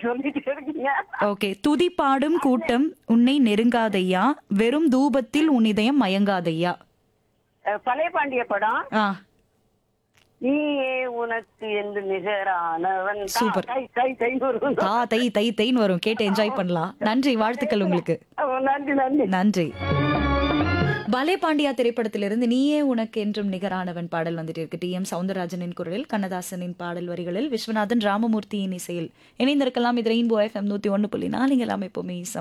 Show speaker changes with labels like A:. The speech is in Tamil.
A: சொல்லிட்டே இருக்கீங்க
B: ஓகே துதி பாடும் கூட்டம் உன்னை நெருங்காதையா வெறும் தூபத்தில் உன் இதயம் மயங்காதையா
A: அஹ், பழைய பாண்டிய படம்
B: ஆ
A: நீயே உனக்கு என்று நிகரானவன் தா,
B: சூப்பர்.
A: தை தை தை வரும்
B: தா தை தை தைன்னு வரும் கேட்டு என்ஜாய் பண்ணலாம் நன்றி வாழ்த்துக்கள் உங்களுக்கு
A: அஹ், நன்றி நன்றி
B: நன்றி பலே பாண்டியா திரைப்படத்திலிருந்து நீயே உனக்கு என்றும் நிகரானவன் பாடல் வந்துட்டு இருக்கு டி எம் சவுந்தரராஜனின் குரலில் கண்ணதாசனின் பாடல் வரிகளில் விஸ்வநாதன் ராமமூர்த்தியின் இசையில் இணைந்திருக்கலாம் இது ரெயின்போ எஃப்எம் நூத்தி ஒன்று புள்ளி நாலு இங்க எல்லாம் எப்பவுமே